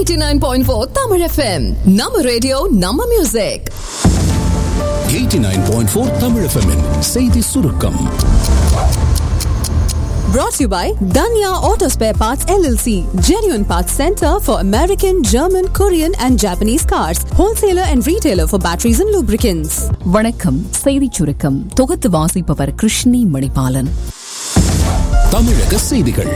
89.4 Tamil FM நம்ம radio நம்ம music 89.4 Tamil FM -இன் செய்தி சுருக்கம் brought to you by Danya Auto Spare Parts LLC genuine parts center for American German Korean and Japanese cars wholesaler and retailer for batteries and lubricants வணக்கம் செய்திச் சுருக்கம் தொகுத்து வாசிப்பவர் கிருஷ்ணி மணிபாலன் தமிழக செய்திகள்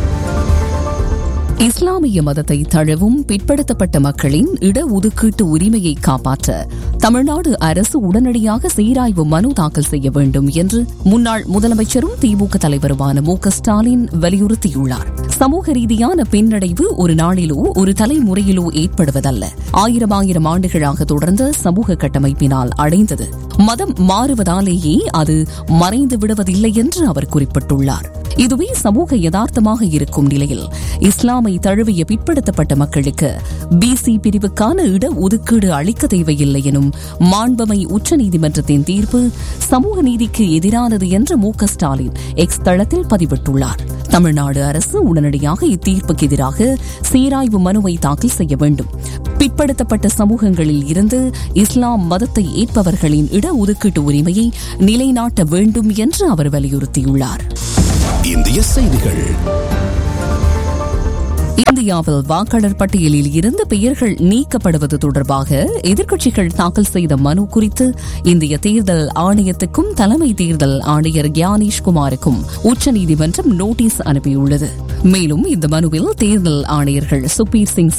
இஸ்லாமிய மதத்தை தழுவும் பிற்படுத்தப்பட்ட மக்களின் இடஒதுக்கீட்டு உரிமையை காப்பாற்ற தமிழ்நாடு அரசு உடனடியாக சீராய்வு மனு தாக்கல் செய்ய வேண்டும் என்று முன்னாள் முதலமைச்சரும் திமுக தலைவருமான மு க ஸ்டாலின் வலியுறுத்தியுள்ளார் சமூக ரீதியான பின்னடைவு ஒரு நாளிலோ ஒரு தலைமுறையிலோ ஏற்படுவதல்ல ஆயிரம் ஆயிரம் ஆண்டுகளாக தொடர்ந்த சமூக கட்டமைப்பினால் அடைந்தது மதம் மாறுவதாலேயே அது மறைந்து விடுவதில்லை என்று அவர் குறிப்பிட்டுள்ளார் இதுவே சமூக யதார்த்தமாக இருக்கும் நிலையில் இஸ்லாமை தழுவிய பிற்படுத்தப்பட்ட மக்களுக்கு பிசி பிரிவுக்கான இட ஒதுக்கீடு அளிக்க தேவையில்லை எனும் மாண்பமை உச்சநீதிமன்றத்தின் தீர்ப்பு சமூக நீதிக்கு எதிரானது என்று மு க ஸ்டாலின் எக்ஸ் தளத்தில் பதிவிட்டுள்ளார் தமிழ்நாடு அரசு உடனடியாக இத்தீர்ப்புக்கு எதிராக சீராய்வு மனுவை தாக்கல் செய்ய வேண்டும் பிற்படுத்தப்பட்ட சமூகங்களில் இருந்து இஸ்லாம் மதத்தை ஏற்பவர்களின் இடஒதுக்கீட்டு உரிமையை நிலைநாட்ட வேண்டும் என்று அவர் வலியுறுத்தியுள்ளார் இந்திய செய்திகள் இந்தியாவில் வாக்காளர் பட்டியலில் இருந்து பெயர்கள் நீக்கப்படுவது தொடர்பாக எதிர்க்கட்சிகள் தாக்கல் செய்த மனு குறித்து இந்திய தேர்தல் ஆணையத்துக்கும் தலைமை தேர்தல் ஆணையர் கியானேஷ் குமாருக்கும் உச்சநீதிமன்றம் நோட்டீஸ் அனுப்பியுள்ளது மேலும் இந்த மனுவில் தேர்தல் ஆணையர்கள் சுப்பீர் சிங்